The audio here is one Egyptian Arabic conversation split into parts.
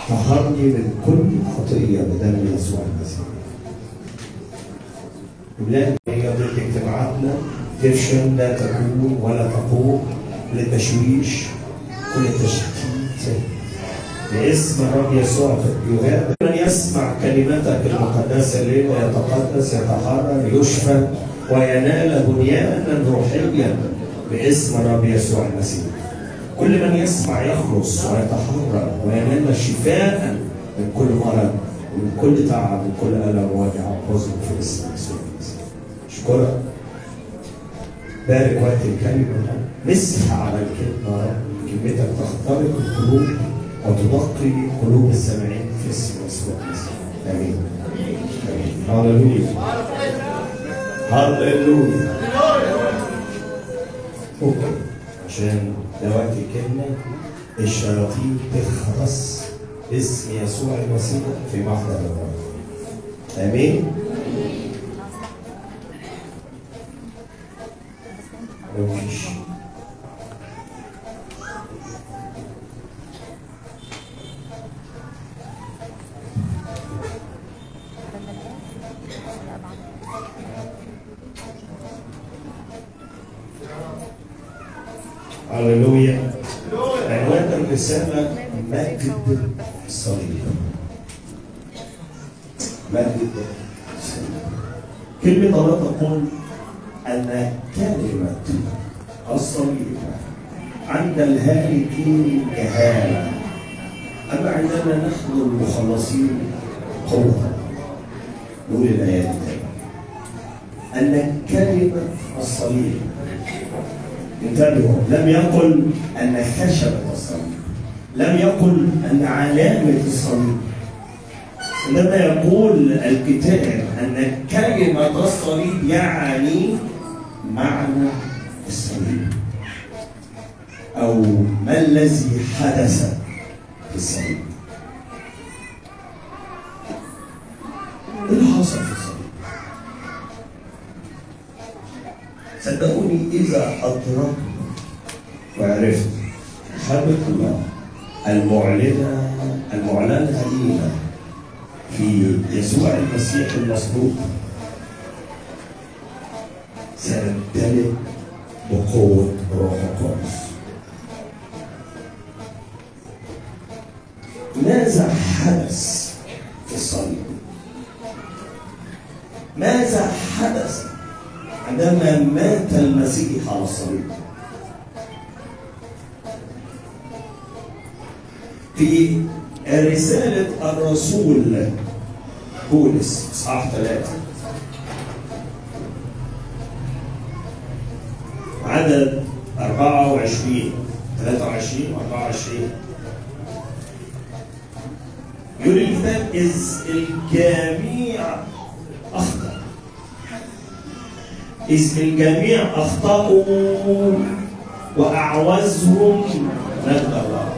طهرني من كل خطيه بدم يسوع المسيح لا هي ضد اجتماعاتنا تفشل لا تكون ولا تقوم للتشويش كل التشتيت باسم الرب يسوع يغادر من يسمع كلمتك المقدسة الليلة يتقدس يتحرر يشفى وينال بنيانا روحيا باسم الرب يسوع المسيح كل من يسمع يخلص ويتحرر وينال شفاء من كل مرض ومن كل تعب ومن كل ألم ووجع وحزن في اسم يسوع المسيح أشكرك بارك وقت الكلمة مسح على الكلمة يا رب كلمتك تخترق القلوب وتنقي قلوب السامعين في اسم يسوع المسيح امين امين هللويا هللويا اوكي عشان ده وقت الكلمه الشياطين تخرس اسم يسوع المسيح في محضر الرب امين مفيش هللويا عنوان الرسالة مجد الصليب مجد الصليب كلمة الله تقول أن كلمة الصليب عند الهالكين جهالة أما عندنا نحن المخلصين قوة نقول الآيات دي أن كلمة الصليب انتبهوا لم يقل ان خشبه الصليب لم يقل ان علامه الصليب انما يقول الكتاب ان كلمه الصليب يعني معنى الصليب او ما الذي حدث في الصليب ايه اللي حصل في الصليب صدقوني إذا أدركت وعرفت محبة الله المعلنة المعلنة لينا في يسوع المسيح المصلوب سنمتلئ بقوة روح القدس ماذا حدث في الصليب؟ ماذا حدث عندما مات المسيح على الصليب في رسالة الرسول بولس إصحاح ثلاثة عدد 24 23 24 يقول الكتاب إذ الجميع أخطأ إذ الجميع أخطأوا وأعوزهم مجد الله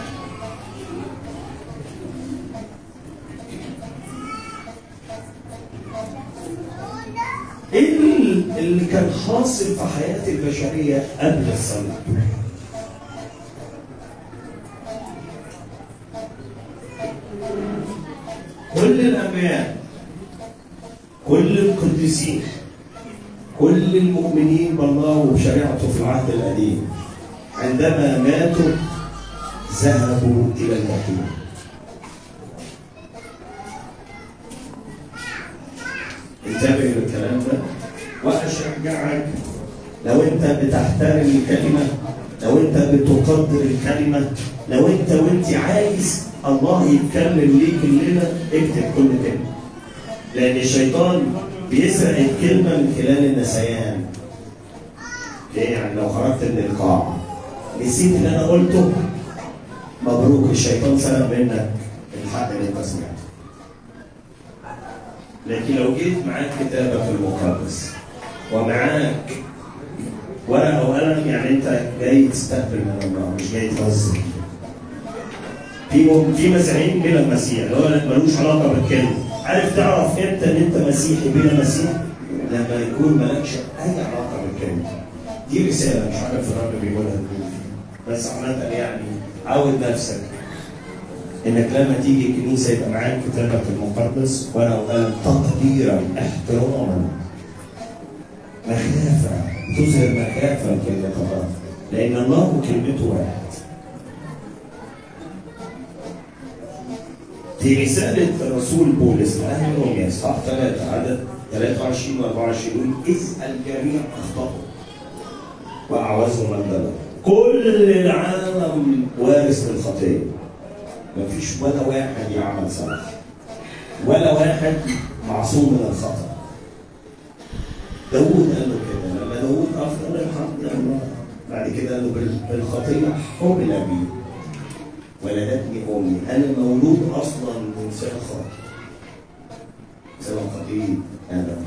إيه اللي كان حاصل في حياة البشرية قبل الصلاة؟ كل الأنبياء كل القديسين كل المؤمنين بالله وبشريعته في العهد القديم عندما ماتوا ذهبوا إلى الموت انتبه للكلام ده واشجعك لو انت بتحترم الكلمه لو انت بتقدر الكلمه لو انت وانت عايز الله يتكلم ليك الليله اكتب كل كلمه لان الشيطان بيسرق الكلمه من خلال النسيان ليه يعني لو خرجت من القاعه نسيت اللي انا قلته مبروك الشيطان سرق منك الحق اللي انت سمعته لكن لو جيت معاك كتابك المقدس ومعاك ورقه وقلم يعني انت جاي تستقبل من الله مش جاي تهزر في في مسيحيين بلا المسيح اللي هو ملوش علاقه بالكلمه عارف تعرف امتى ان انت مسيحي بلا مسيح لما يكون مالكش اي علاقه بالكلمه دي رساله مش عارف الرب بيقولها لمين بس عامه يعني عود نفسك انك لما تيجي الكنيسه يبقى معاك كتابك المقدس ورقه وقلم تقديرا احتراما مخافه تظهر مخافه لكلمه الله لان الله وكلمته واحد في رسالة الرسول بولس لأهل روميا إصحاح 3 عدد 23 و 24 يقول إذ الجميع أخطأوا وأعوزوا من ضلل كل العالم وارث للخطية مفيش ولا واحد يعمل صلاح ولا واحد معصوم من الخطأ داوود قال له كده لما داوود أخطأ الحمد لله بعد كده قال له بال- بالخطية حمل بي ولدتني امي انا مولود اصلا من سبب خطأ سبب خطيئة ادم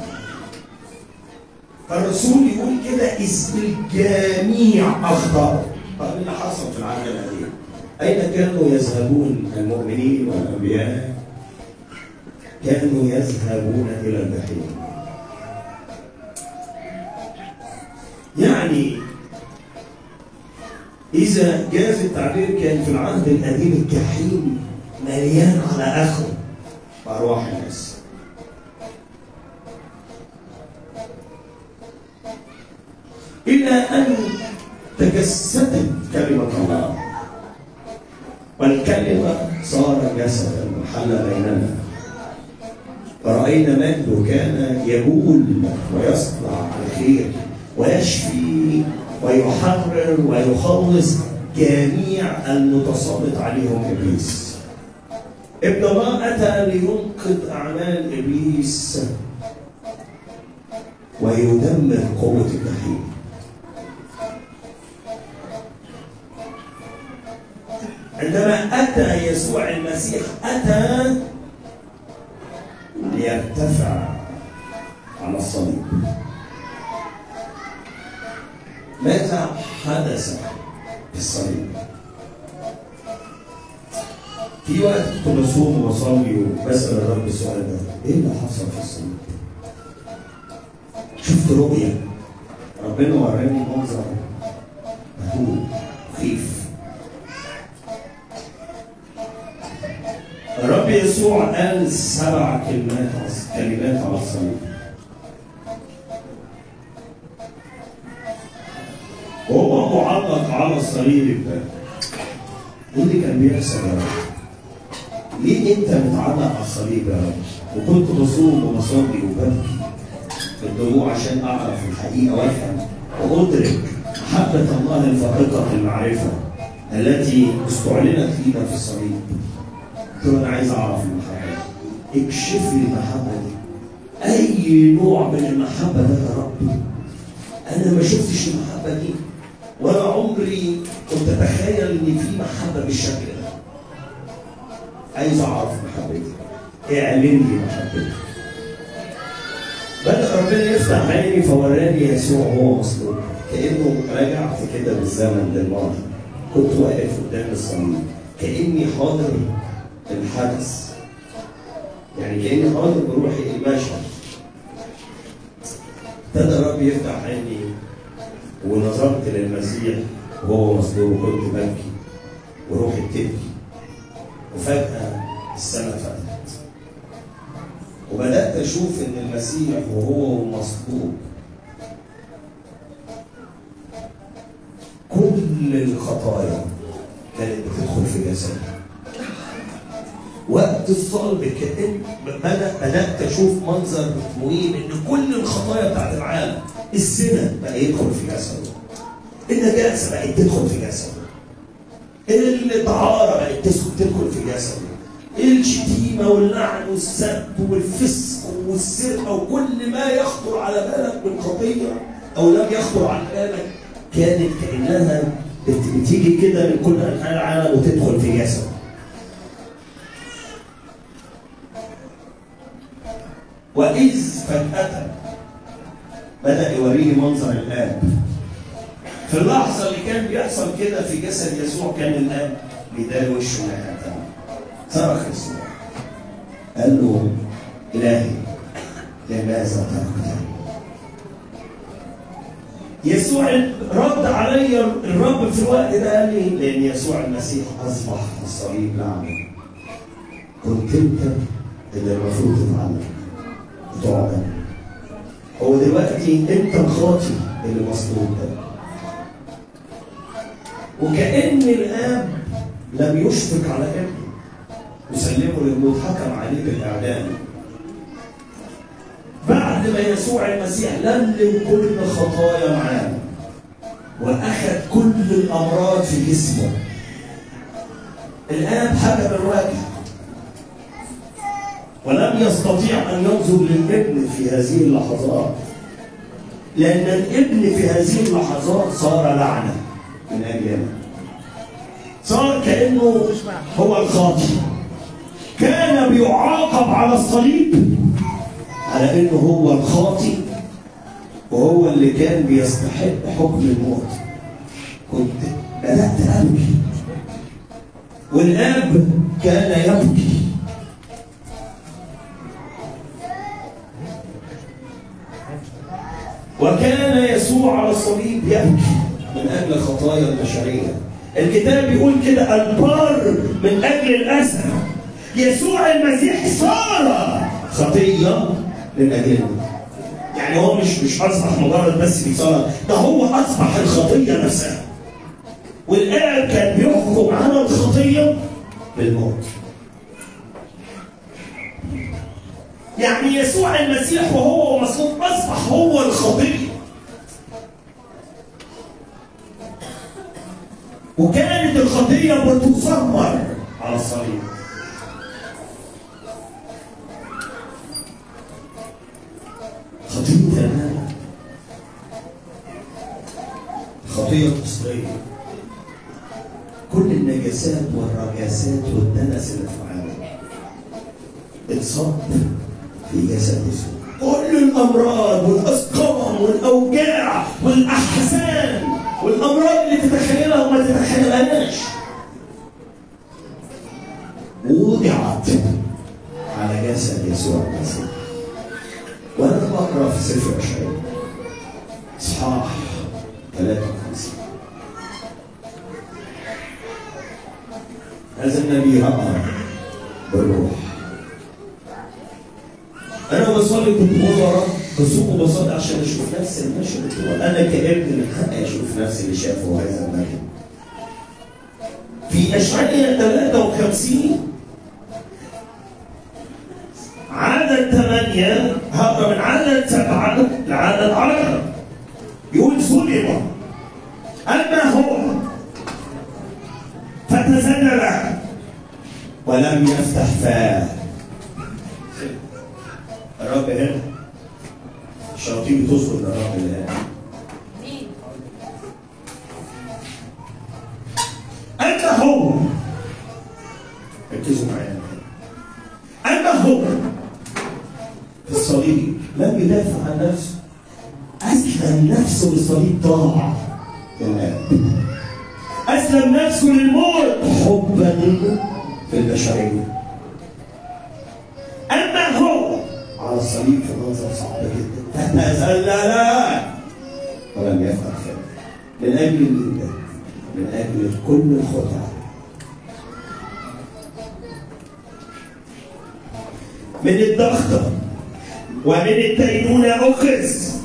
فالرسول يقول كده اذ الجميع اخطاوا طب إيه اللي حصل في العهد القديم اين كانوا يذهبون المؤمنين والانبياء كانوا يذهبون الى الجحيم يعني إذا جاز التعبير كان في العهد القديم الجحيم مليان على آخره بأرواح الناس. إلى أن تجسدت كلمة الله والكلمة صار جسدا وحل بيننا فرأينا مجده كان يقول ويصنع الخير ويشفي ويحرر ويخلص جميع المتسلط عليهم ابليس. ابن الله اتى لينقذ اعمال ابليس ويدمر قوه الجحيم. عندما اتى يسوع المسيح اتى ليرتفع على الصليب. ماذا حدث في الصليب؟ في وقت كنت بصوم وبصلي وبسأل الرب السؤال ده، إيه اللي حصل في الصليب؟ شفت رؤية ربنا وراني منظر مهول مخيف الرب يسوع قال سبع كلمات كلمات على الصليب وهو معلق على الصليب ده ايه اللي كان بيحصل يا رب؟ ليه انت متعلق على الصليب يا رب؟ وكنت بصوم وبصلي وببكي بالدموع عشان اعرف الحقيقه وافهم وادرك محبه الله الفائقه في المعرفه التي استعلنت لينا في الصليب. قلت له انا عايز اعرف المحبه دي. اكشف لي المحبه دي. اي نوع من المحبه ده يا ربي؟ انا ما شفتش المحبه دي ولا عمري كنت اتخيل ان في محبه بالشكل ده. عايز اعرف محبتي. اعلن لي محبتك. بدأ ربنا يفتح عيني فوراني يسوع وهو مصلوب كأنه رجعت كده بالزمن للماضي كنت واقف قدام الصليب كأني حاضر الحدث يعني كأني حاضر بروحي المشهد ابتدى الرب يفتح عيني ونظرت للمسيح وهو مصلوب وكنت ببكي وروحي بتبكي وفجأة السماء فتحت وبدأت أشوف إن المسيح وهو مصلوب كل الخطايا كانت بتدخل في جسده وقت الصلب كأن بدأ بدأت أشوف منظر مهين إن كل الخطايا بتاعت العالم الزنا بقى يدخل في جسده النجاسة بقت تدخل في جسده الطهارة بقت تدخل في جسده الشتيمة واللعن والسب والفسق والسرقة وكل ما يخطر على بالك من خطية أو لم يخطر على بالك كانت كأنها بت- بتيجي كده من كل أنحاء العالم وتدخل في جسد وإذ فجأة بدأ يوريني منظر الآب في اللحظة اللي كان بيحصل كده في جسد يسوع كان الآب بيدار وشه ناحية التانية. صرخ يسوع قال له إلهي لماذا تركتني؟ يسوع رد علي الرب في الوقت ده قال لي لأن يسوع المسيح أصبح الصليب لعنة كنت انت اللي المفروض تتعلم وتعلم هو دلوقتي انت الخاطي اللي مصلوب ده وكأن الآب لم يشفق على ابنه وسلمه للموت حكم عليه بالإعدام بعد ما يسوع المسيح لملم كل خطايا معاه وأخذ كل الأمراض في جسمه الآب حكم الوجه ولم يستطيع أن ينظر للابن في هذه اللحظات لأن الابن في هذه اللحظات صار لعنة من أجلنا صار كأنه هو الخاطئ كان بيعاقب على الصليب على انه هو الخاطئ وهو اللي كان بيستحق حكم الموت كنت بدأت أبكي والآب كان يبكي وكان يسوع على الصليب يبكي من أجل خطايا البشرية الكتاب بيقول كده البار من أجل الأسى يسوع المسيح صار خطية من أجلنا يعني هو مش مش أصبح مجرد بس بيصار ده هو أصبح الخطية نفسها والآب كان بيحكم على الخطية بالموت يعني يسوع المسيح وهو مصلوب أصبح هو الخطية وكانت الخطية بتثمر على الصليب خطية أنا خطية مصرية كل النجاسات والرجاسات والدنس اللي في العالم اتصب في جسد يسوع كل الأمراض والأسقام والأوجاع والأحزان والأمراض اللي تتخيلها وما تتخيلهاش وضعت على جسد يسوع المسيح وانا بقرا في سفر اشعياء اصحاح 53 هذا النبي رأى بالروح انا بصلي كنت بقول يا رب بصوم وبصلي عشان اشوف نفس المشهد انا كابن من حقي اشوف نفسي اللي شافه هذا النبي في اشعياء 53 عدد ثمانية هقرا من عدد سبعة لعدد عشرة يقول ظلم أما هو فتذلل ولم يفتح فاه الرب هنا الشياطين بتصبر للرب الآن أما هو ركزوا معايا أما هو في الصليب لم يدافع عن نفسه أسلم نفسه للصليب طاعة للآب أسلم نفسه للموت حبا في البشرية أما هو على الصليب في منظر صعب جدا تتذلل ولم يفعل خير من أجل الإنجاز من أجل كل الخطأ من الضغطة ومن الدينونة أخذ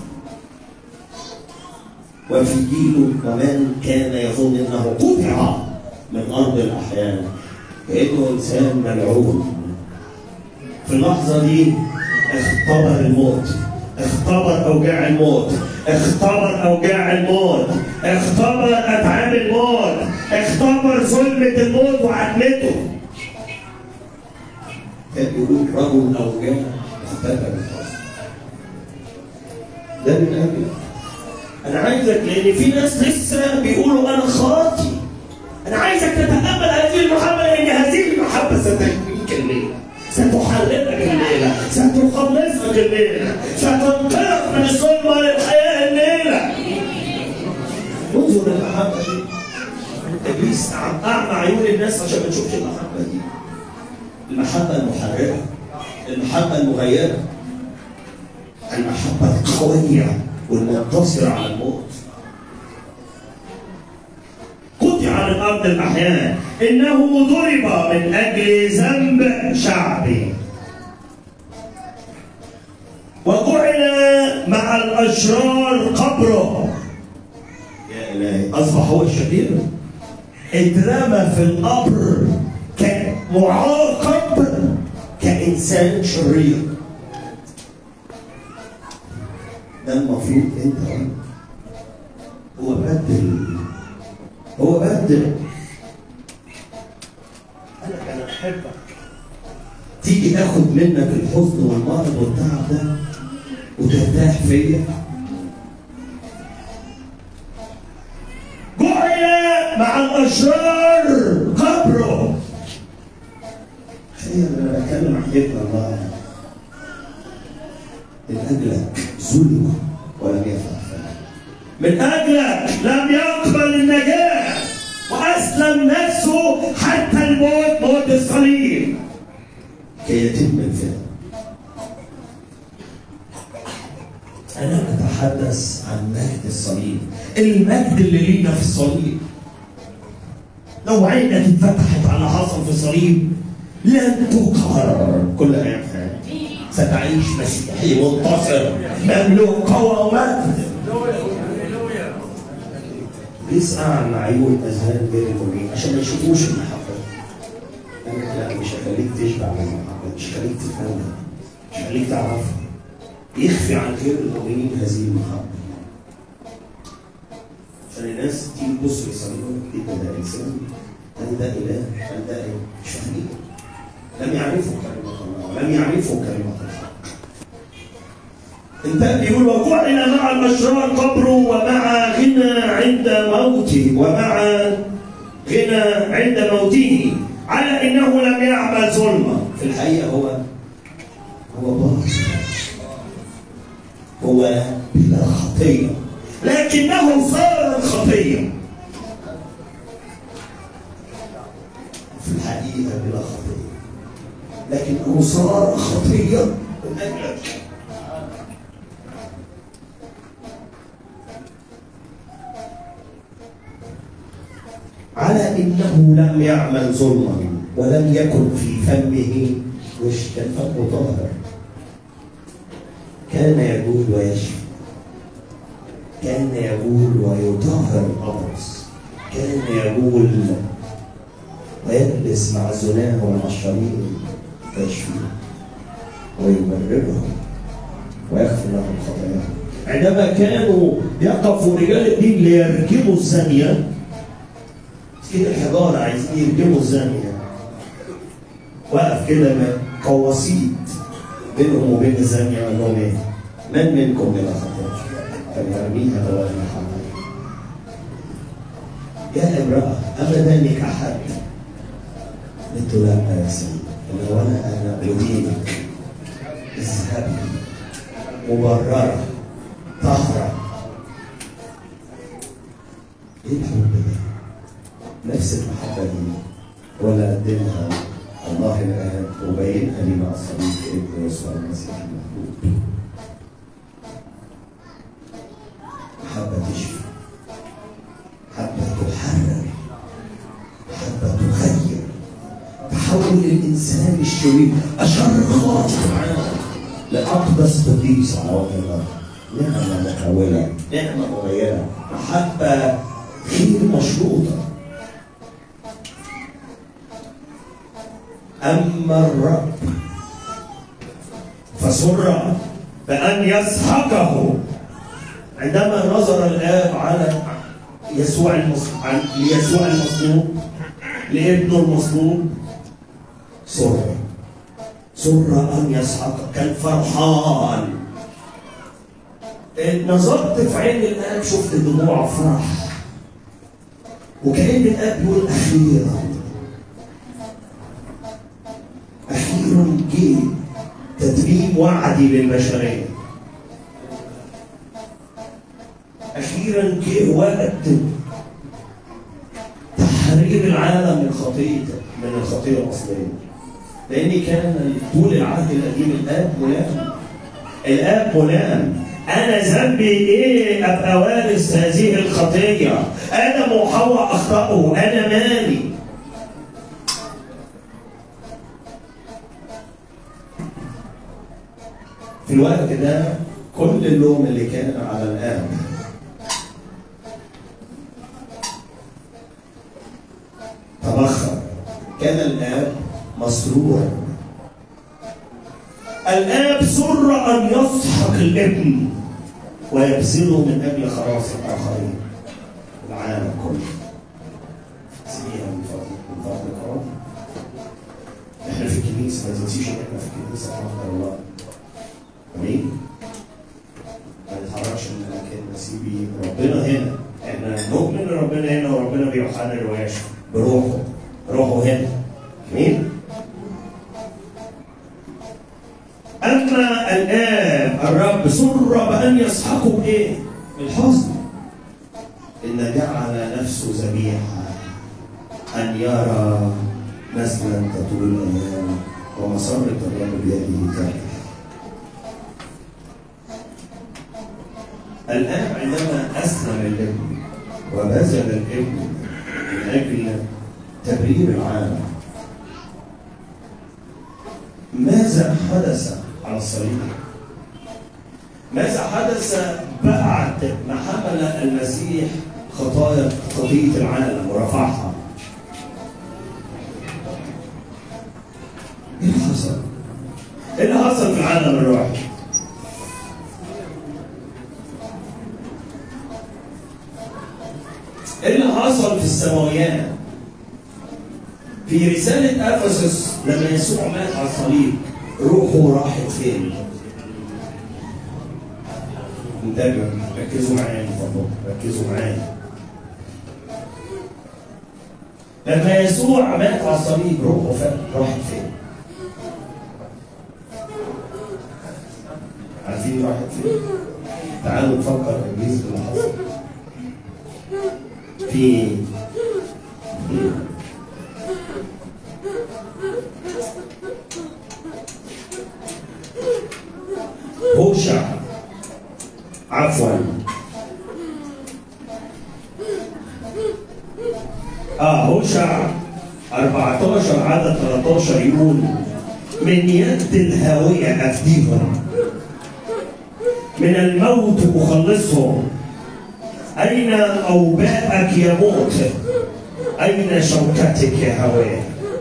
وفي جيله ومن كان يظن أنه قطع من أرض الأحيان كأنه إنسان ملعون في اللحظة دي اختبر الموت اختبر أوجاع الموت اختبر أوجاع الموت اختبر أتعاب الموت اختبر ظلمة الموت وعدمته كان يقول رجل أوجاع اختبر الحزن ده من أجلك أنا عايزك لأن في ناس لسه بيقولوا أنا خاطي أنا عايزك تتأمل هذه المحبة لأن هذه المحبة ستكفيك الليلة ستحررك الليلة ستخلصك الليلة ستنقلك من الظلمة للحياة الليلة انظر المحبة دي إبليس أعمى عيون الناس عشان ما تشوفش المحبة دي المحبة المحررة المحبة المغيرة المحبة القوية والمنتصرة على الموت قطع عن الأرض بعض الأحيان إنه ضرب من أجل ذنب شعبه وجعل مع الأشرار قبره يا إلهي أصبح هو الشرير اترمى في القبر كمعاقب كإنسان شرير ده المفروض انت هو بدل هو بدل انا انا بحبك تيجي اخد منك الحزن والمرض والتعب ده وترتاح فيا جعل مع الاشرار قبره تخيل انا بتكلم عن ابن الله من اجلك ظلم ولم يفعل فعل من اجلك لم يقبل النجاه واسلم نفسه حتى الموت موت الصليب كي يتم الفعل أنا أتحدث عن مجد الصليب المجد اللي لينا في الصليب لو عينك اتفتحت على حصل في الصليب لن تقهر كل أيام حياتك ستعيش مسيحي منتصر مملوك قوة ومجد بيسعى عن عيون أذهان غير المؤمنين عشان ما يشوفوش المحبة قال لك لا مش هخليك تشبع من المحبة مش هخليك تفهمها مش هخليك تعرفها يخفي عن غير المؤمنين هذه المحبة عشان الناس تيجي تبص يصلوا ايه ده ده انسان هل ده اله هل ده ايه مش فاهمين لم يعرفوا كلمة الله لم يعرفوا كلمة الحق انت بيقول وجعل مع الاشرار قبره ومع غنى عند موته ومع غنى عند موته على انه لم يعمل ظلما في الحقيقه هو هو باطل هو بلا خطيه لكنه صار الخطيه في الحقيقه بلا خطيه لكنه صار خطيه من اجلك على انه لم يعمل ظلما ولم يكن في فمه وش كان فمه طاهر كان يقول ويشفي كان يقول ويطهر الابرص كان يقول ويجلس مع الزناه والعشرين ويشفيهم ويبررهم ويغفر لهم خطاياهم عندما كانوا يقفوا رجال الدين ليرجموا الزانيه كده الحجاره عايزين يرجموا الزانيه وقف كده قواسيد بينهم وبين الزانيه قال لهم ايه؟ من منكم بلا خطايا؟ فليرميها بوجه محمد يا امرأة أبدانك أحد قلت له لا يا سيدي إن وأنا أنا أدينك اذهبي مبررة طهرة إيه الحب ده؟ نفس المحبة دي ولا قدمها الله الآب وبينها لي مع الصديق ابن يسوع المسيح المحبوب محبة تشفي محبة تحرر محبة تخير تحول الإنسان الشرير أشر خاطر لأقدس قديس على وجه الأرض نعمة محولة نعمة مغيرة محبة خير مشروطة أما الرب فسر بأن يسحقه عندما نظر الآب على يسوع المصلوب ليسوع المصلوب لابنه المصلوب سر سر أن يسحقه كان فرحان نظرت في عين الآب شفت دموع فرح وكأن الآب يقول أخيرا أخيرا جه تتميم وعدي للبشرية أخيرا جه وقت تحرير العالم من خطيئته من الخطيئة الأصلية لأن كان طول العهد القديم الآب ملام الآب ملام انا ذنبي ايه ابقى وارث هذه الخطيه ادم وحواء اخطاوا انا مالي في الوقت ده كل اللوم اللي كان على الاب تبخر كان الاب مسرورا الاب سر ان يسحق الابن ويبذله من اجل خلاص الاخرين العالم كله سيبيها من فضلك من فضلك يا رب احنا في الكنيسه ما تنسيش ان احنا في الكنيسه رحمه الله امين ما نتحركش من مكاننا سيبي ربنا هنا احنا نؤمن ان ربنا هنا وربنا بيحرر ويشفي بروحه روحه هنا امين اما الان الرب سر بان يسحقوا بايه؟ بالحزن ان جعل نفسه ذبيحه ان يرى نسلا تطول الايام ومسره الرب بيده تركه الآن عندما أسلم الابن وبذل الابن من أجل تبرير العالم ماذا حدث على الصليب؟ ماذا حدث بعد ما حمل المسيح خطايا خطية العالم ورفعها؟ ايه اللي حصل؟ ايه اللي حصل في العالم الروحي؟ ايه اللي حصل في السماويات؟ في رسالة أفسس لما يسوع مات على الصليب روحه راحت فين؟ انتبهوا ركزوا معايا من فضلكم ركزوا معايا لما يسوع مات على الصليب روحه فين؟ راحت فين؟ عارفين راحت فين؟ تعالوا نفكر الجزء اللي حصل في هوشع عفوا اه هوشع 14 عدد 13 يقول من يد الهاوية أفديهم من الموت أخلصهم أين أوباءك يا موت أين شوكتك يا هواه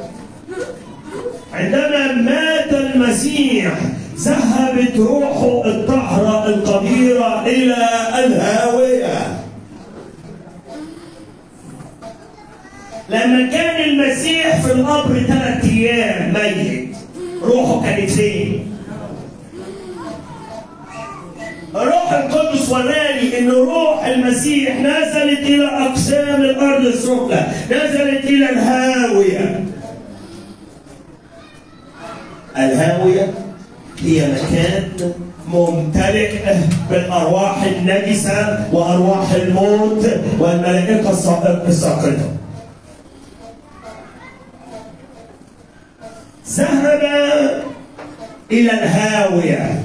عندما مات المسيح ذهبت روحه الطهرة القديرة إلى الهاوية لما كان المسيح في القبر ثلاث أيام ميت روحه كانت فين؟ الروح القدس وراني ان روح المسيح نزلت الى اقسام الارض السفلى نزلت الى الهاويه الهاويه هي مكان ممتلئ بالارواح النجسه وارواح الموت والملائكه الساقطه ذهب الى الهاويه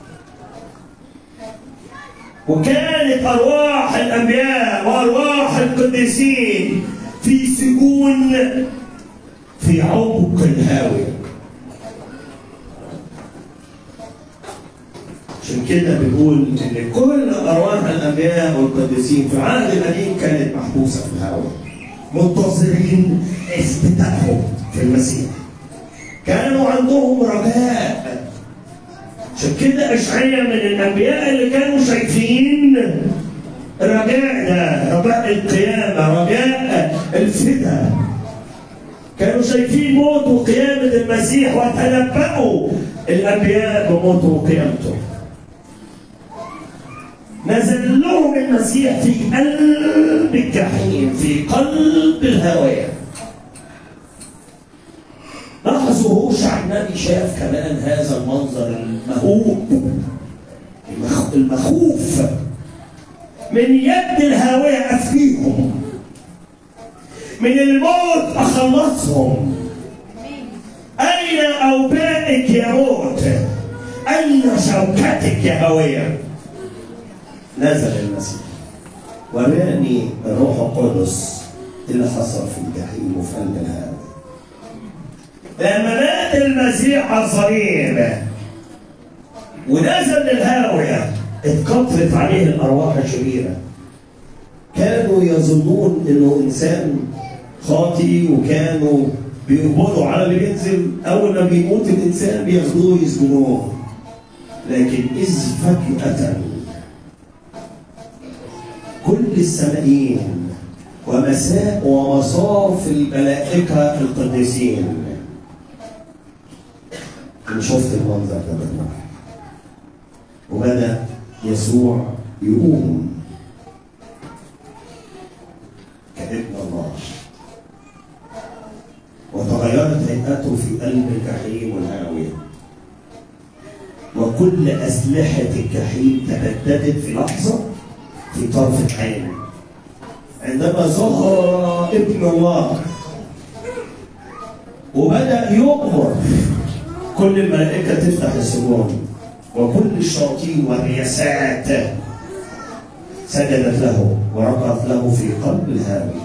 وكانت أرواح الأنبياء وأرواح القديسين في سجون في عمق الهاوية عشان كده بنقول إن كل أرواح الأنبياء والقديسين في العهد القديم كانت محبوسة في الهاوية منتظرين اثباتهم في المسيح كانوا عندهم رجاء عشان كده اشعياء من الانبياء اللي كانوا شايفين رجاء ده رجاء القيامه رجاء الفدا كانوا شايفين موت وقيامه المسيح وتنبأوا الانبياء بموته وقيامته نزل لهم المسيح في قلب الجحيم في قلب الهوايه لاحظوا هوشع النبي شاف كمان هذا المنظر المهوب المخوف من يد الهاوية أفديهم من الموت أخلصهم أين أوبائك يا موت أين شوكتك يا هوية نزل المسيح وراني الروح القدس اللي حصل في الجحيم وفي قلب الهاوي لما مات المسيح على الصليب ونزل للهاوية اتكترت عليه الأرواح الشريرة كانوا يظنون انه انسان خاطي وكانوا بيقبضوا على اللي بينزل اول ما بيموت الانسان بياخدوه يسجنوه لكن اذ فجأة كل السمائين ومساء ومصاف الملائكة القديسين أنا شفت المنظر ده بالروح وبدأ يسوع يقوم كابن الله وتغيرت هيئته في قلب الجحيم والهاوية وكل أسلحة الجحيم تبددت في لحظة في طرف عين عندما ظهر ابن الله وبدأ يؤمر كل الملائكة تفتح السجون وكل الشياطين والرياسات سجدت له وركعت له في قلب الهاوي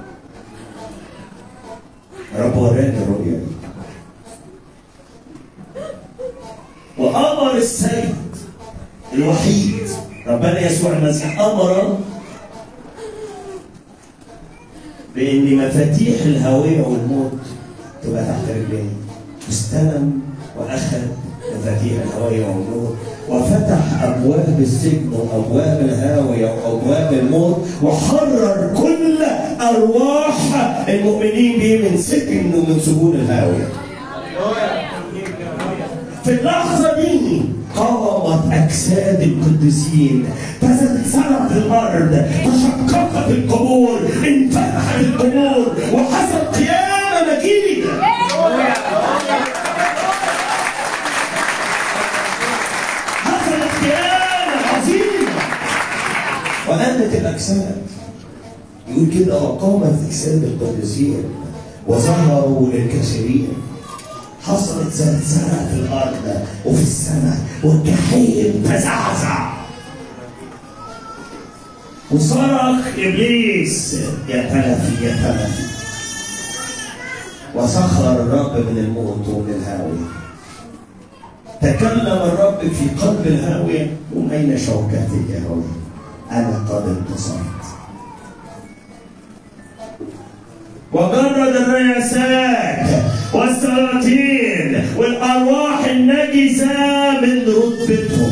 رب وراني الرؤيا دي وامر السيد الوحيد ربنا يسوع المسيح امر بان مفاتيح الهويه والموت تبقى تحت رجليه استلم واخذ مفاتيح الهويه والموت وفتح ابواب السجن وابواب الهاويه وابواب الموت وحرر كل ارواح المؤمنين به من سجن ومن سجون الهاويه. في اللحظه دي قامت اجساد القديسين تزلزلت الارض تشققت القبور انفتحت القبور وحصل قيامه مجيده حصلت قيامه عظيمه وقامت الاجساد يقول كده وقامت اجساد القديسين وظهروا للكثيرين حصلت زلزلة في الأرض وفي السماء والجحيم تزعزع وصرخ إبليس يا تلفي يا تلفي وسخر الرب من الموت ومن الهاوية تكلم الرب في قلب الهاوية قم أين شوكتك يا هاوية أنا قد انتصرت وجرد الرياسات والسلاطين والارواح النجسه من رتبتهم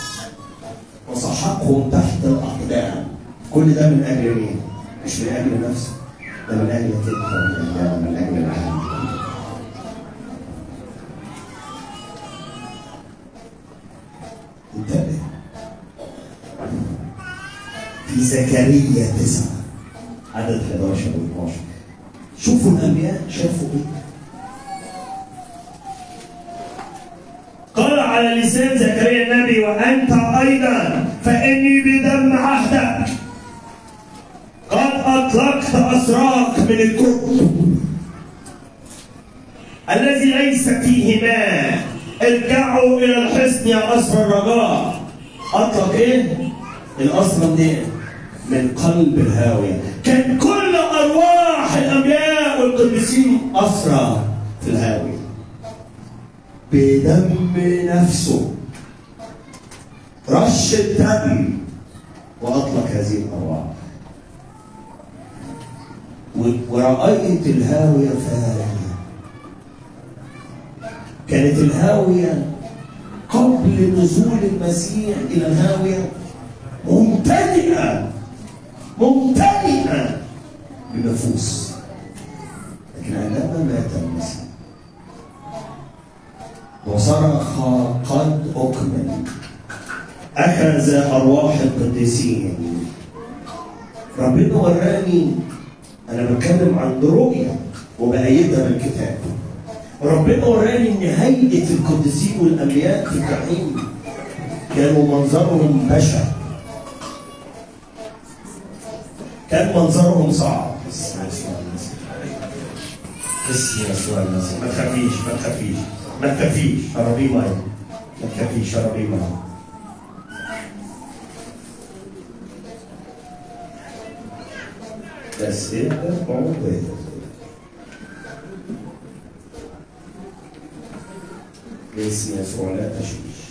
وسحقهم تحت الاقدام كل ده من اجل مين؟ مش من اجل نفسه ده من اجل تلك الايام من اجل العالم انتبه في زكريا تسعه عدد 11 و 12 شوفوا الانبياء شافوا ايه قال على لسان زكريا النبي وانت ايضا فاني بدم عهدك قد اطلقت اسراك من الكرب الذي ليس فيه ماء ارجعوا الى الحصن يا اسر الرجاء اطلق ايه؟ الاسرى منين؟ من قلب الهاويه كان كل ارواح الانبياء والقديسين اسرى في الهاويه بدم نفسه رش الدم واطلق هذه الارواح و- ورأيت الهاوية فارغة كانت الهاوية قبل نزول المسيح إلى الهاوية ممتلئة ممتلئة بنفوس لكن عندما مات المسيح وصرخ قد أكمل أخذ أرواح القديسين ربنا وراني أنا بتكلم عن رؤية وبأيدها بالكتاب ربنا وراني إن هيئة القديسين والأنبياء في الجحيم كانوا منظرهم بشع كان منظرهم صعب بس يسوع المسيح اسم يسوع المسيح ما تخافيش ما تخافيش ما تخافيش شربي ميه ما تخافيش شربي ميه بس انت عقبالك باسم يسوع لا تشويش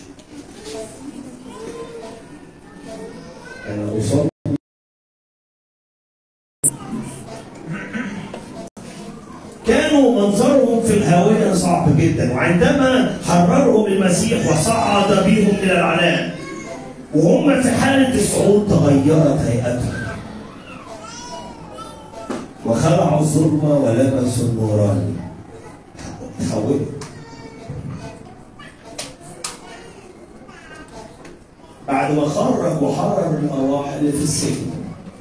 انا اصلي كانوا منظرهم في الهاوية صعب جدا وعندما حررهم المسيح وصعد بهم إلى العلاء وهم في حالة الصعود تغيرت هيئتهم وخلعوا الظلمة ولبسوا النوراني تحولوا بعد ما خرج وحرر الأرواح اللي في السجن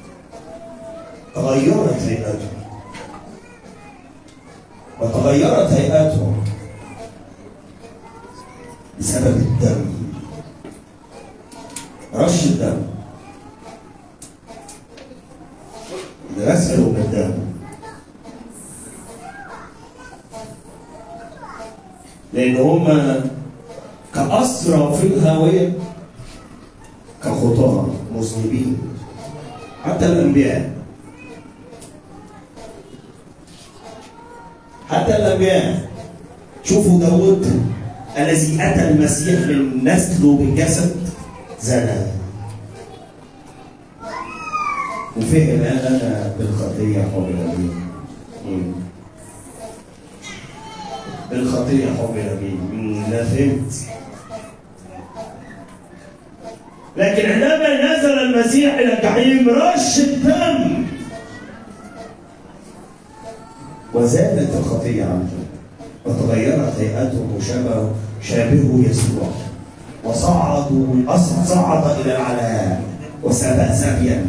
تغيرت هيئتهم وتغيرت هيئاتهم بسبب الدم رش الدم غسلوا بالدم لأن هم كأسرى في الهاوية كخطاة مذنبين حتى الأنبياء حتى الأنبياء شوفوا داود الذي أتى المسيح من نسله بالجسد زنى وفهم قال أنا بالخطية حمل بي مم. بالخطية حمل بي مم، لا فهمت لكن عندما نزل المسيح إلى الجحيم رش الدم وزادت الخطية عنهم وتغيرت هيئتهم وشبه شابهوا يسوع وصعدوا أص- صعد إلى العلاء وسبى سبيا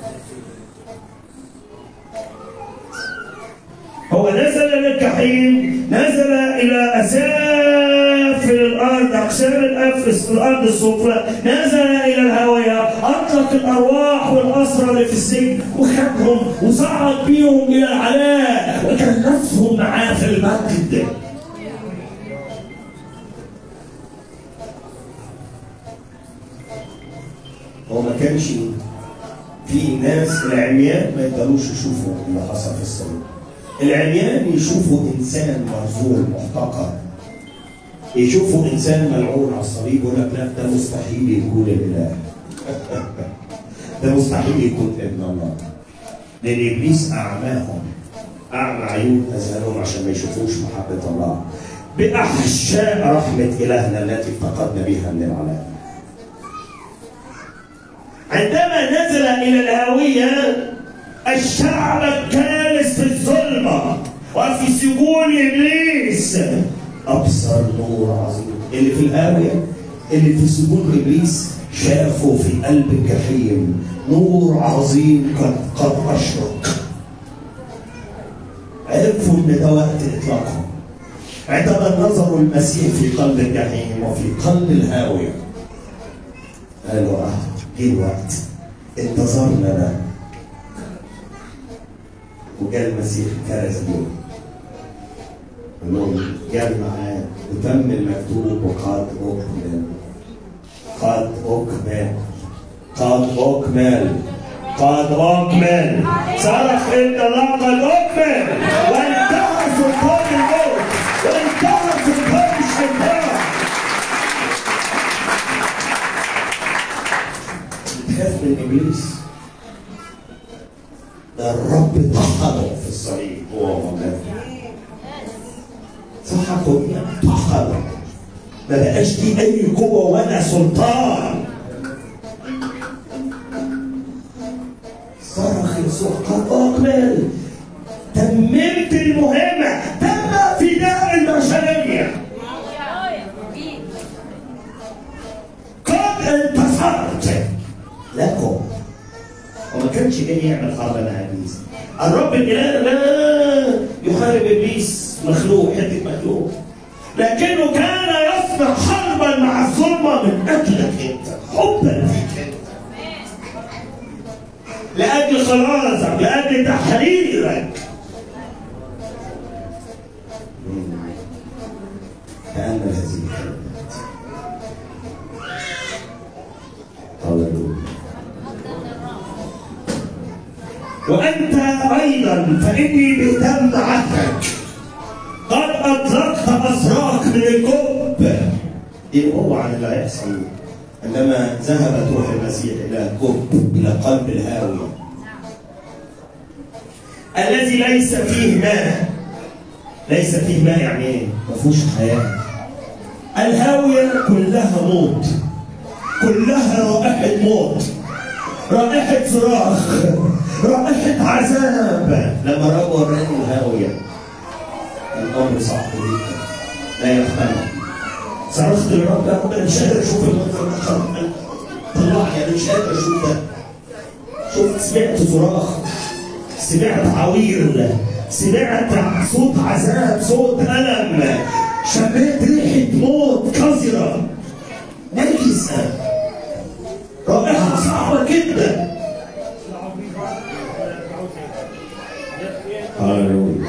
هو نزل إلى الجحيم نزل إلى أسافل الأرض أقسام الأفس الأرض السفلى نزل إلى الهاوية أطلق الأرواح والأسرى اللي في السجن وخدهم وصعد بيهم إلى العلاء وكلفهم معاه في المجد هو ما كانش في ناس العميان ما يقدروش يشوفوا اللي حصل في الصليب العميان يشوفوا انسان مرزول محتقر يشوفوا انسان ملعون على الصليب يقول لك لا ده مستحيل يكون الاله ده مستحيل يكون ابن الله لان ابليس اعماهم اعمى عيون اذهانهم عشان ما يشوفوش محبه الله باحشاء رحمه الهنا التي افتقدنا بها من العالم عندما نزل الى الهاويه الشعب الجالس في الظلمه وفي سجون ابليس ابصر نور عظيم اللي في الهاويه اللي في سجون ابليس شافوا في قلب الجحيم نور عظيم قد قد اشرق عرفوا ان ده وقت اطلاقهم عندما نظروا المسيح في قلب الجحيم وفي قلب الهاويه قالوا اه جه الوقت انتظرنا ده وجاء المسيح كرز بيهم قال لهم جاء معاه وتم المكتوب وقد اكمل قد اكمل قد اكمل قد اكمل صرخ ان الله قد اكمل وانتهى سلطان الموت وانتهى سلطان الشيطان بتخاف من ابليس ده الرب طهره في الصليب هو مولانا صح كلنا طهره ما بقاش ليه اي قوه ولا سلطان صرخ يسوع قد اكمل تممت المهمه تم فداء البشريه قد انتصرت لكم وما كانش جاي يعمل حرب مع ابليس الرب الاله لا يحارب ابليس مخلوق حته مخلوق لكنه كان يصنع حربا مع الظلمه من اجلك انت حبا فيك انت لاجل خلاصك لاجل تحريرك تامل هذه الكلمات هللويا وأنت أيضا فإني بدم عهدك قد أطلقت أسراك من الجب دي هو عن اللي هيحصل عندما ذهبت روح المسيح إلى الجب إلى قلب الهاوية الذي ليس فيه ماء ليس فيه ماء يعني ايه؟ ما فيهوش حياه الهاويه كلها موت كلها رائحه موت رائحه صراخ رائحه عذاب لما رأوا وراني الهاويه الامر صعب جدا لا يحتمل صرخت للرب يا رب انا مش قادر اشوف المنظر ده طلعني انا مش قادر اشوف ده شفت سمعت صراخ سمعت عوير سمعت صوت عذاب صوت ألم شميت ريحة موت قذرة نجسة رائحة صعبة جدا هللويا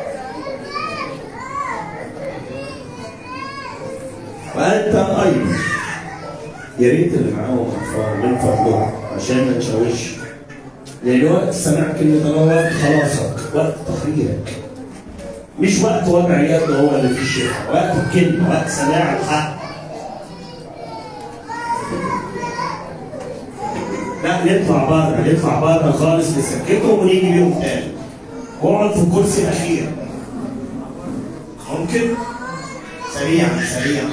وأنت أيضا يا ريت اللي معاهم أطفال من فضلهم عشان ما نشوش لان وقت سماع كلمه الله وقت خلاصك وقت تخريجك مش وقت وجع يد هو اللي فيه الشفاء وقت الكلمه وقت سماع الحق لا نطلع بره نطلع بره خالص نسكتهم ونيجي بيهم تاني واقعد في الكرسي الاخير ممكن سريعا سريعا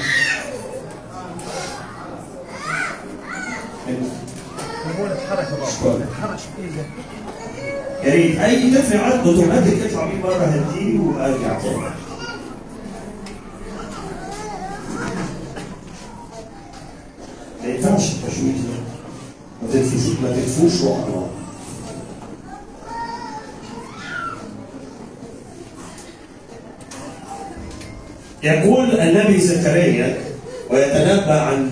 يا ريت اي طفل عنده اوتوماتيك اطلع بيه بره هديه وارجع تاني ما ينفعش التشويش ده ما تدفوش ما تدفوش روح الله يقول النبي زكريا ويتنبأ عن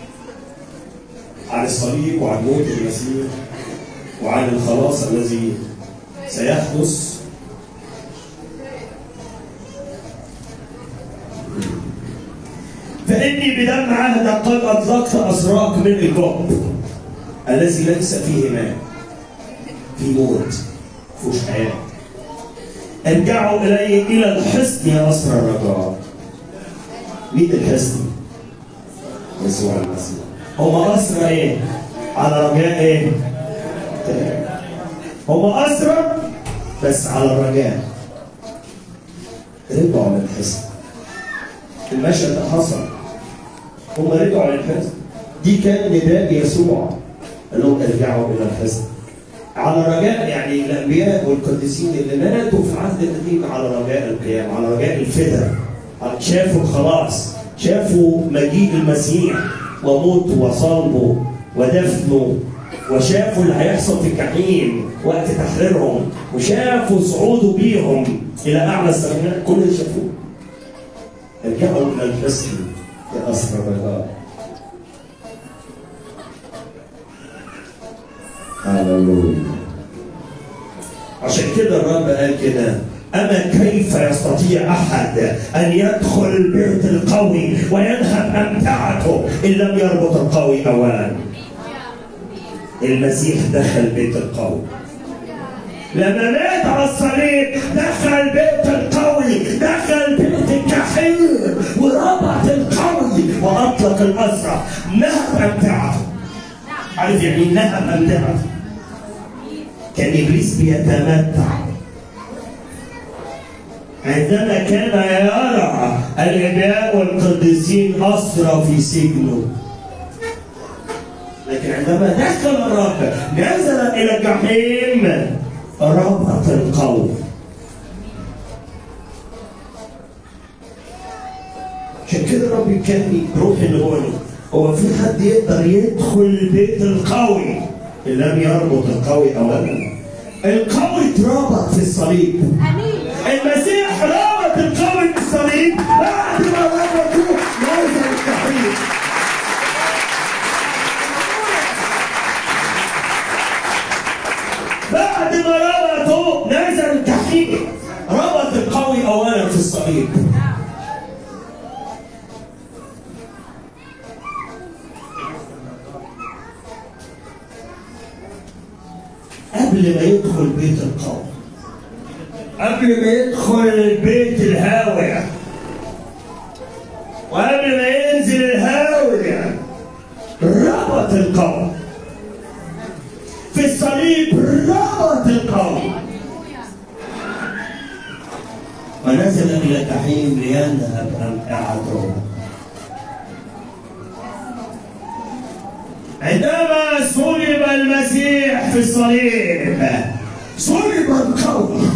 عن الصليب وعن موت المسيح وعن الخلاص الذي سيحدث فإني بدم عهدك قد أطلقت أسراك من الجب الذي ليس فيه ماء في موت فيهوش حياة ارجعوا إلي إلى الحصن يا أسرى الرجاء مين الحصن؟ يسوع المسيح هم أسرى إيه؟ على رجاء إيه؟ هم أسرى بس على الرجاء رجعوا للحصن المشهد ده حصل هم رجعوا للحصن دي كان نداء يسوع قال لهم ارجعوا الى الحصن على رجاء يعني الانبياء والقديسين اللي ماتوا في العهد القديم على رجاء القيامه على رجاء الفداء شافوا الخلاص شافوا مجيء المسيح وموته وصلبه ودفنه وشافوا اللي هيحصل في الجحيم وقت تحريرهم وشافوا صعوده بيهم الى اعلى السماء كل اللي شافوه ارجعوا الى الحصن يا اسرى الرجاء هللويا عشان كده الرب قال كده أما كيف يستطيع أحد أن يدخل بيت القوي وينهب أمتعته إن لم يربط القوي أولا المسيح دخل بيت القوي لما مات على الصليب دخل بيت القوي دخل بيت الجحيم وربط القوي وأطلق الأسرى نهب أمتعته عارف يعني إيه نهب أمتعته كان إبليس بيتمتع عندما كان يرى الانبياء والقديسين اسرى في سجنه لكن عندما دخل الرب نزل الى الجحيم ربط القوم عشان كده الرب كان روح الغني هو في حد يقدر يدخل بيت القوي ان لم يربط القوي اولا القوي اتربط في الصليب امين المسيح رابط القوي بالصليب بعد ما ربطوه نزل الجحيم بعد ما ربطوه نزل الجحيم ربط القوي اولا في الصليب قبل ما يدخل بيت القوم قبل ما يدخل بيت الهاوية وقبل ما ينزل الهاوية ربط القوم في الصليب ربط القوم ونزل إلى الجحيم لينهب أمتعته عندما صلب المسيح في الصليب صلب القوم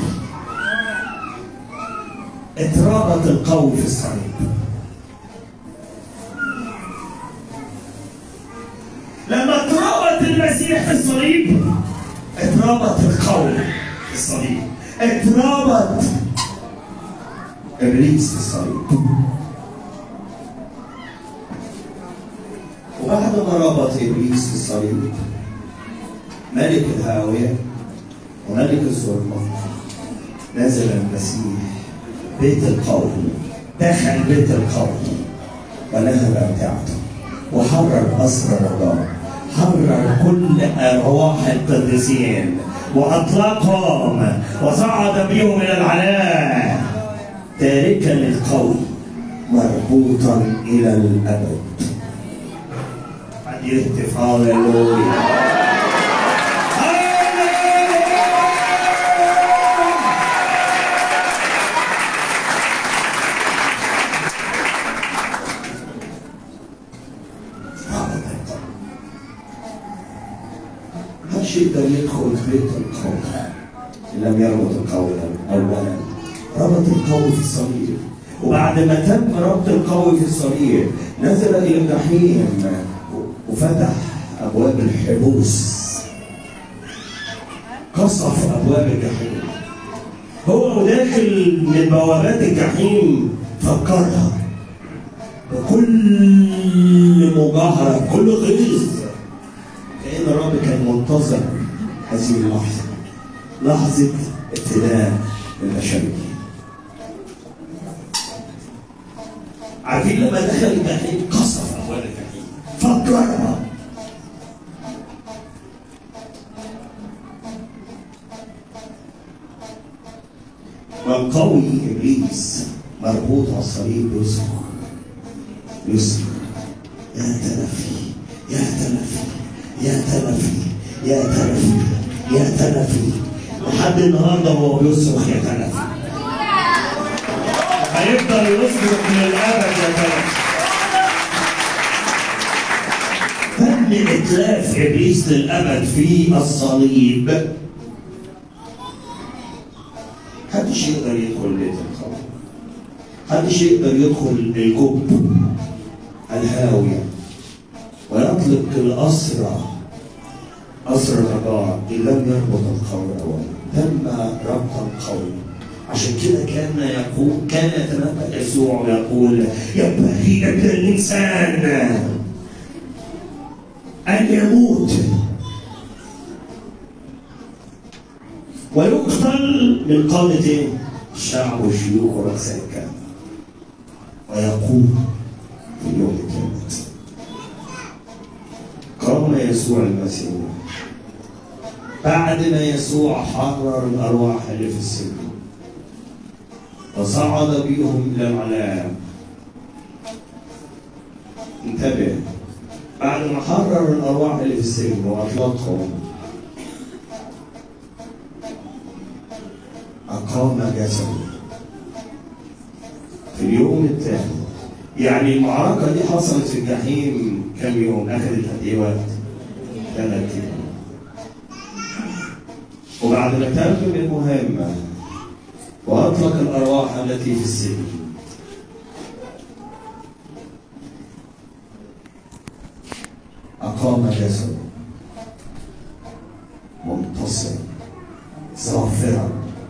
اتربط القوم في الصليب لما اتربط المسيح في الصليب اتربط القوم في الصليب اتربط ابليس في الصليب وبعد ما ربط ابليس في الصليب ملك الهاويه وملك الظلمه نزل المسيح بيت القوم دخل بيت القوم ونهب امتعته وحرر اسرى الله حرر كل ارواح القديسين واطلقهم وصعد بهم الى العلاء تاركا للقوم مربوطا الى الابد قد يهتف هاليلويا محدش يقدر يدخل بيت القوم إن لم يربط القول اولا ربط القوي في الصليب وبعد ما تم ربط القوي في الصليب نزل الى الجحيم وفتح ابواب الحبوس قصف ابواب الجحيم هو داخل من بوابات الجحيم فكرها بكل مجاهرة بكل غيظ كأن الرب كان منتظر هذه اللحظة لحظة ابتلاء البشرية عارفين لما دخل الجحيم قصف أبواب الجحيم فكرها والقوي ابليس مربوط على الصليب يصرخ يصرخ يا تلفي يا تلفي يا تلفي يا تلفي يا تلفي لحد النهارده هو بيصرخ يا تلفي هيفضل يصرخ للابد يا تلفي تم اتلاف ابليس للابد في الصليب محدش يقدر يدخل بيت القوم محدش يقدر يدخل الجب الهاوية ويطلق الأسرى أسرى الرجاء إن لم يربط القول أولا تم ربط القول عشان كده كان يقول كان يتنبأ يسوع ويقول ينبغي ابن الإنسان أن يموت ويقتل من قادة الشعب والشيوخ ورؤساء الكهنة ويقوم في اليوم الثالث قام يسوع المسيح بعد ما يسوع حرر الأرواح اللي في السجن وصعد بهم إلى العلام انتبه بعد ما حرر الأرواح اللي في السجن وأطلقهم أقام جسده في اليوم الثاني يعني المعركة دي حصلت في الجحيم كم يوم أخذت قد إيه وقت؟ ثلاث أيام وبعد ما تم المهمة وأطلق الأرواح التي في السجن أقام جسده منتصرا ظافرا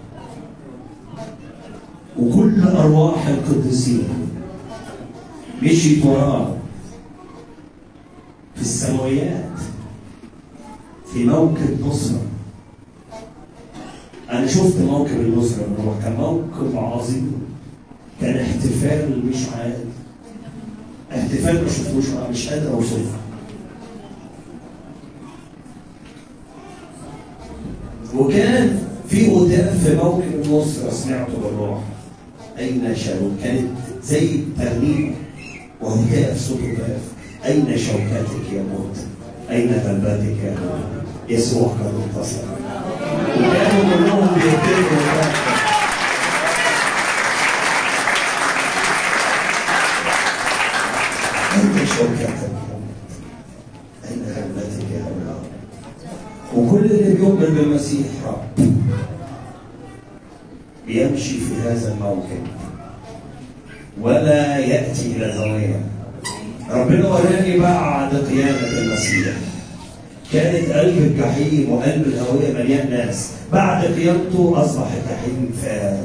وكل أرواح القديسين مشيت وراه في السماويات في موكب نصرة أنا شفت موكب النصرة هو كان موكب عظيم كان احتفال مش عادي احتفال ما شفتوش أنا مش قادر أوصفه وكان في هتاف في موكب النصرة سمعته بالروح أين شاروك كانت زي الترنيم وهتاف صوت هتاف أين شوكتك يا موت أين غلبتك يا موت يسوع قد انتصر وكانوا كلهم بيهتفوا أين شوكتك يا موت أين غلبتك يا موت وكل اللي بيؤمن بالمسيح رب بيمشي في هذا الموكب ولا يأتي إلى زوايا ربنا وراني بعد قيامة المسيح كانت قلب الجحيم وقلب الهوية مليان ناس بعد قيامته أصبح الجحيم فارغ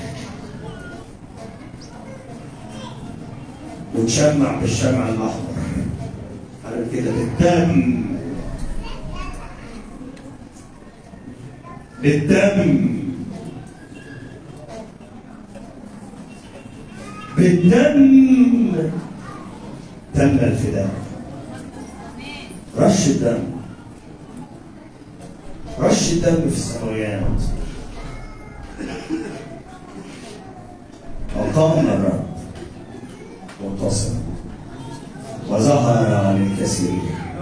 وتشمع بالشمع الأحمر عارف كده بالدم بالدم بالدم تم الفداء رش الدم رش الدم في السماويات وقام الرب منتصر وظهر للكثيرين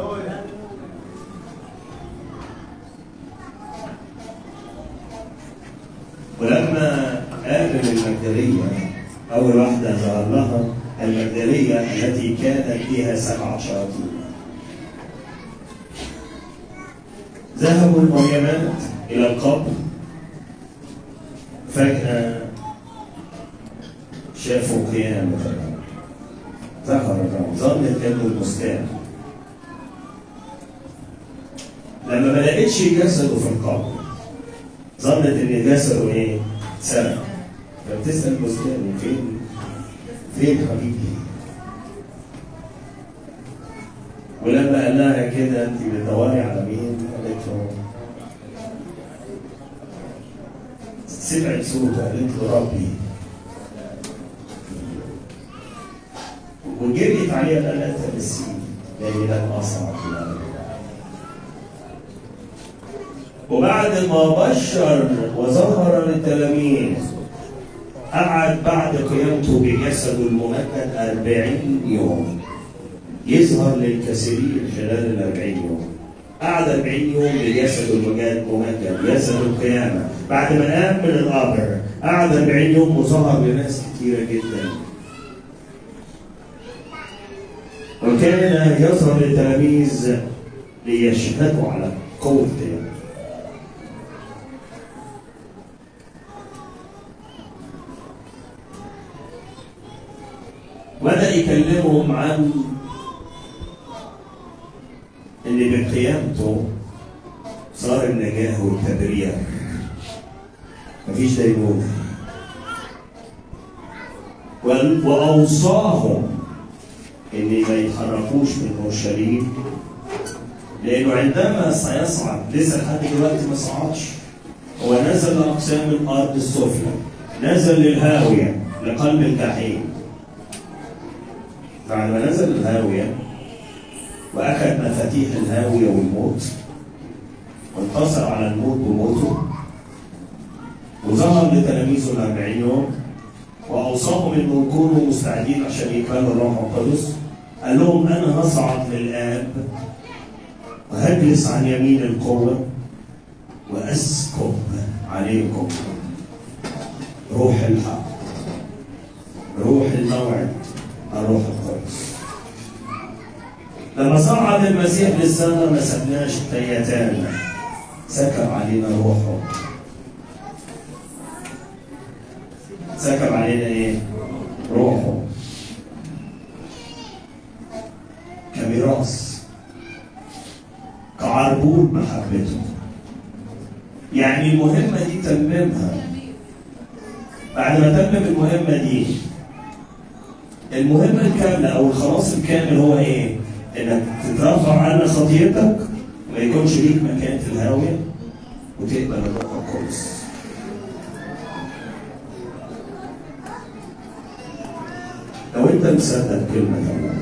ولما آمن المجدلية أول واحدة ظهر لها المجدلية التي كانت فيها سبعة شياطين ذهبوا المريمات إلى القبر فجأة شافوا قيامة الرب ظهر الرب ظنت انه المستان لما ما لقيتش جسده في القبر ظنت ان جسده ايه؟ سرق فبتسال المستان فين؟ فين حبيبي؟ ولما قال لها كده انت بتدوري على مين؟ قالت له سمعت صوته قالت له ربي وجريت عليها لا تمسيني لاني لم اصعد الى الارض وبعد ما بشر وظهر للتلاميذ قعد بعد قيامته بجسده الممجد أربعين يوم يظهر للكثيرين خلال الأربعين يوم قعد 40 يوم بجسده الممجد ممجد جسد القيامة بعد ما قام من القبر قعد 40 يوم وظهر لناس كثيرة جدا وكان يظهر للتلاميذ ليشهدوا على قوة قيامته بدأ يكلمهم عن ان بقيامته صار النجاة والتبرير مفيش دينونة وال- وأوصاهم ان ما يتحركوش من اورشليم لانه عندما سيصعد لسه لحد دلوقتي ما صعدش هو نزل لاقسام الارض السفلى نزل للهاويه لقلب الجحيم بعد ما نزل الهاويه واخذ مفاتيح الهاويه والموت وانتصر على الموت بموته وظهر لتلاميذه الأربعين يوم وأوصاهم إنهم يكونوا مستعدين عشان يقبلوا الروح القدس قال لهم أنا هصعد للآب وهجلس عن يمين القوة وأسكب عليكم روح الحق روح الموعد الروح القدس لما صعد المسيح للسماء ما سبناش تيتان سكب علينا روحه سكب علينا ايه؟ روحه كميراث كعربون محبته يعني المهمة دي تممها بعد ما تمم المهمة دي المهمة الكاملة أو الخلاص الكامل هو إيه؟ إنك تترفع عنا خطيتك ما يكونش ليك مكان في الهاوية وتقبل الروح القدس. لو أنت مصدق كلمة الله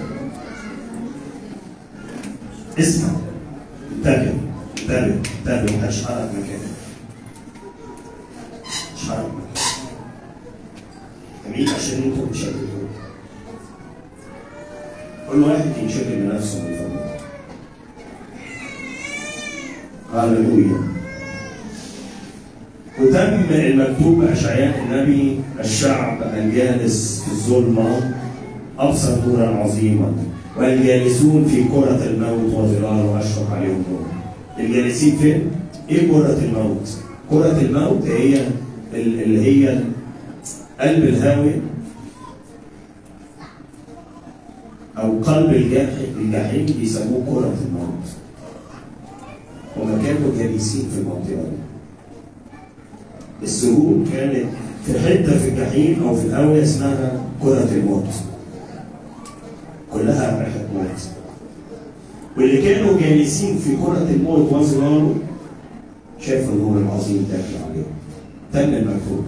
اسمع انتبه انتبه انتبه محدش حرك مكانك امين عشان انتم تشتتوا كل واحد ينشغل بنفسه من فضلك هللويا وتم المكتوب بأشعياء النبي الشعب الجالس في الظلمة أبصر نورا عظيما والجالسون في كرة الموت وظلال أشرق عليهم نور الجالسين فين؟ إيه كرة الموت؟ كرة الموت هي ال- اللي هي قلب الهاوي أو قلب الجاحد الجحيم بيسموه كرة الموت هما كانوا جالسين في المنطقة دي السهول كانت في حتة في الجحيم أو في الهاوية اسمها كرة الموت كلها ريحة موت واللي كانوا جالسين في كرة الموت وظلاله شافوا النور العظيم داخل عليهم تم المكتوب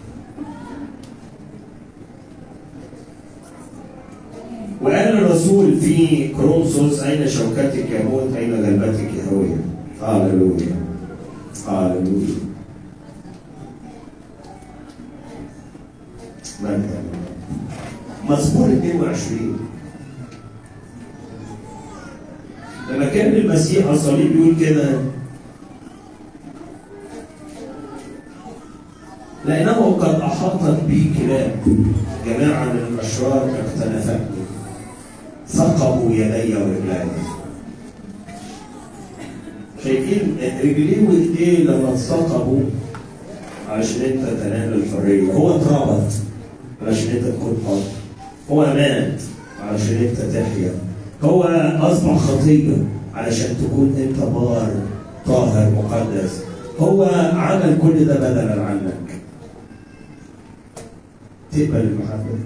وقال الرسول في كرونسوس أين شوكتك يا موت أين غلبتك يا هوية هاللويا هاللويا مجد مزمور 22 لما كان المسيح على الصليب يقول كده لأنه قد أحاطت بي كلاب جماعة من الأشرار اختلفتني ثقبوا يدي ورجلي شايفين رجليه وايديه لما اتثقبوا علشان انت تنال الحريه هو اتربط علشان انت تكون حر هو مات علشان انت تحيا هو اصبح خطيه علشان تكون انت بار طاهر مقدس هو عمل كل ده بدلا عنك تقبل المحبه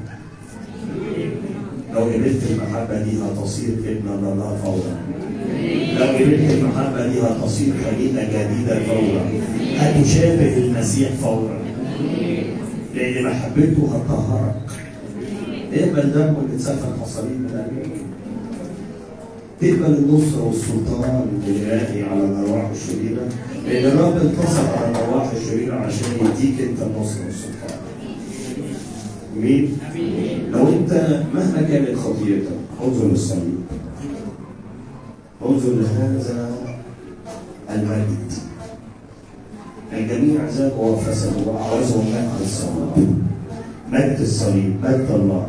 لو قبلت المحبه دي هتصير ابن الله فورا لو قبلت المحبة دي هتصير خليقة جديدة فورا هتشابه المسيح فورا لأن محبته هتطهرك اقبل دمه اللي اتسفك مصاريف من عليك تقبل النصرة والسلطان الإلهي على الأرواح الشريرة لأن الرب انتصر على الأرواح الشريرة عشان يديك أنت النصرة والسلطان أمين؟ لو أنت مهما كانت خطيئتك انظر للصليب انظر لهذا المجد الجميع ذاقوا وفسدوا وعوزوا مجد الصليب مجد الصليب مجد الله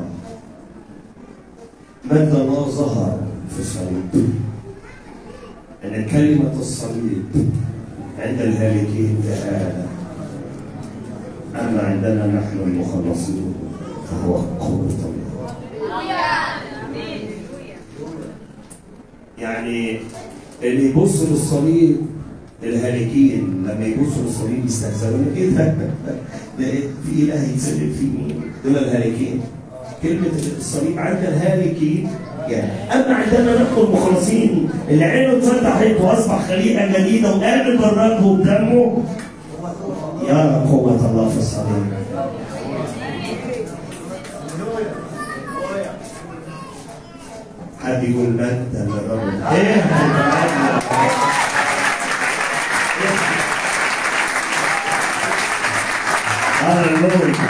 مجد الله ظهر في الصليب ان كلمة الصليب عند الهالكين جهالة أما عندنا نحن المخلصين فهو قوة الله يعني اللي يبص للصليب الهالكين لما يبصوا للصليب يستهزئوا يقول ايه ده؟ ده إيه؟ في اله يتسلم في مين؟ دول الهالكين كلمة الصليب عند الهالكين يعني اما عندنا نحن المخلصين اللي عينه اتفتحت واصبح خليقه جديده وقابل بالرب وبدمه يا قوة الله في الصليب حد يقول مجدا للرب ايه هللويا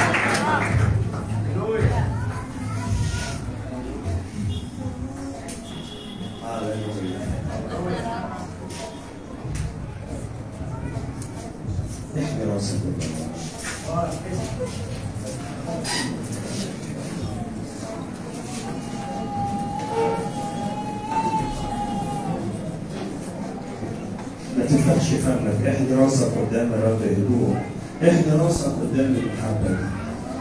احمي راسك بالله ما تفتحش فمك احدي راسك قدام الرب هدوء احدي راسك قدام المحبة دي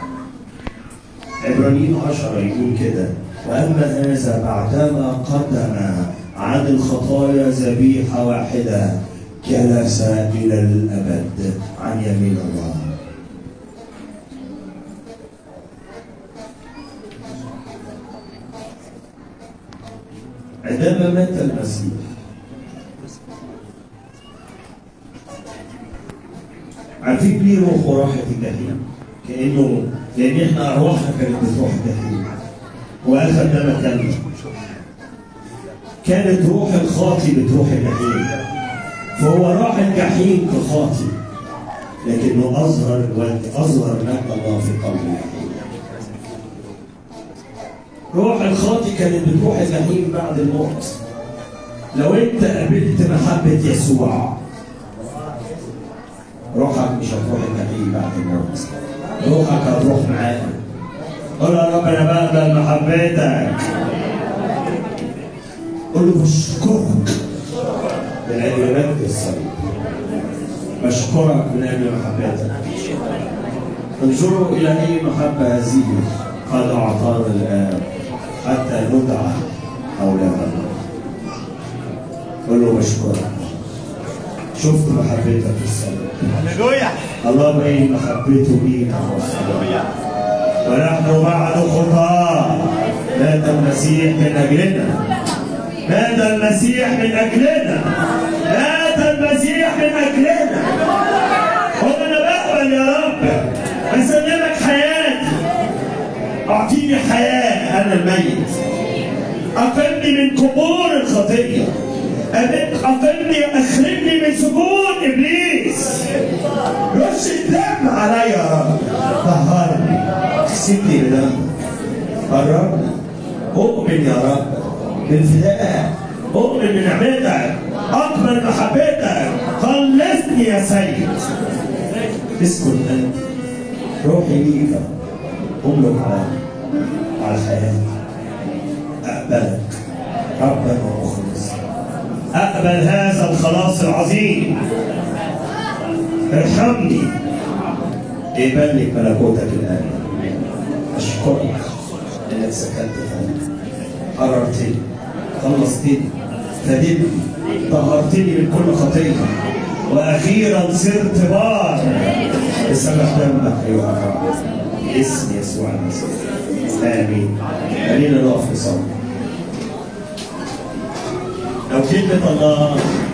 عبرانيين عشرة يقول كده وأما هذا بعدما قدم عن الخطايا ذبيحة واحدة جلس إلى الأبد عن يمين الله عندما مات المسيح عارفين ليه روحه راحت الجحيم؟ كأنه لأن احنا أرواحنا كانت بتروح الجحيم وأخذ ده مكاننا كانت روح الخاطي بتروح الجحيم فهو راح الجحيم كخاطي لكنه أظهر أظهر مجد الله في قلب الجحيم روح الخاطي كانت بتروح الجحيم بعد الموت لو انت قابلت محبة يسوع روحك مش هتروح الجحيم بعد الموت روحك هتروح معاه قول يا رب انا بقبل محبتك قول له بشكرك من اجل مجد الصليب بشكرك من اجل محبتك انظروا الى اي محبه هذه قد اعطانا الاب حتى ندعى اولاد الله قول له بشكرك شفت محبتك في الصلاه هللويا الله بين محبته بينا والصلاه ونحن بعد خطاة مات المسيح من أجلنا مات المسيح من أجلنا مات المسيح من أجلنا وأنا بقبل يا رب أسلمك حياتي أعطيني حياة أنا الميت أقلني من قبور الخطية أقلني أخرجني من سجون إبليس رش الدم عليا يا رب طهرني اغسلني بدم قربني اؤمن يا رب بالفداء اؤمن بنعمتك اقبل محبتك خلصني يا سيد اسكن انت روحي ليك املك على على حياتي اقبلك ربا ومخلصا اقبل هذا الخلاص العظيم ارحمني اقبل لي ملكوتك الان اشكرك انك سكنت فيا حررتني خلصتني فدتني طهرتني من كل خطيه واخيرا صرت بار بسبب دمك ايها الرب باسم يسوع المسيح امين خلينا نقف نصلي لو كلمة الله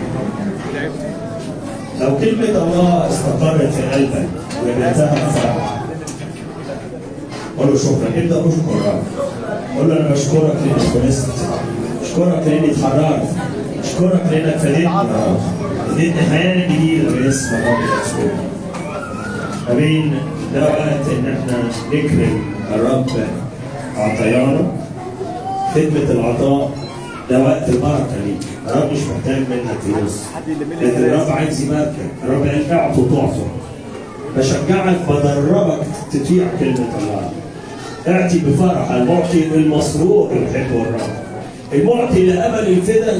لو كلمة الله استقرت في قلبك وقبلتها بفرح قول له شكرا ابدا اشكر رب قول له انا بشكرك لانك خلصت اشكرك لاني اتحررت اشكرك لانك فديتني يا رب اديتني حياه جديده باسم الرب يسوع امين ده وقت ان احنا نكرم الرب عطيانا خدمه العطاء ده وقت البركه ليك الرب مش محتاج منك فلوس لكن الرب عايز يباركك الرب قال اعطوا تعطوا بشجعك بدربك تطيع كلمه الله اعطي بفرح المعطي المسرور يحبه الرب المعطي لامل الفدا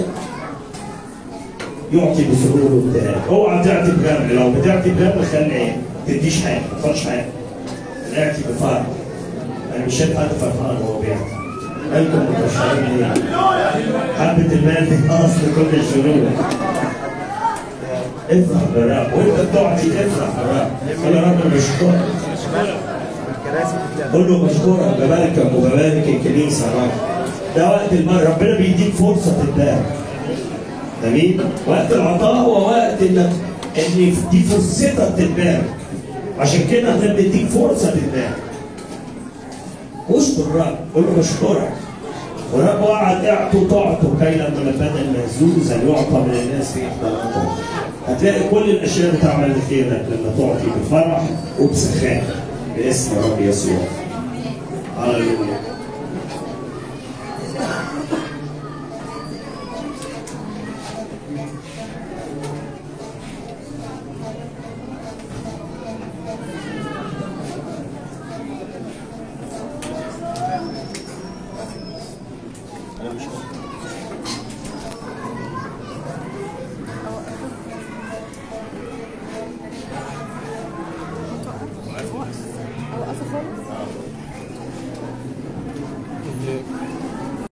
يعطي بسرور وابتهاج اوعى تعطي بغم لو بتعطي بغم خلي ايه تديش حاجه ما تاخدش حاجه اعطي بفرح انا مش شايف حد فرحان وهو بيعطي انتم متشائمين ليه؟ حبه المال دي اصل كل الشرور افرح بالرب وانت بتعطي افرح بالرب قول يا رب بشكرك قول له بشكرك بباركك وببارك الكنيسه يا رب ده وقت المال ربنا بيديك فرصه تتبارك جميل وقت العطاء هو وقت انك ان دي فرصتك تتبارك عشان كده احنا بنديك فرصه تتبارك اشكر الرب قول له بشكرك ورب وعد اعطوا تعطوا كي لما بدل مهزوزا يعطى من الناس في احضاناتهم هتلاقي كل الاشياء بتعمل لخيرك لما تعطي بفرح وبسخاء باسم الرب يسوع هللويا اوقفه خالص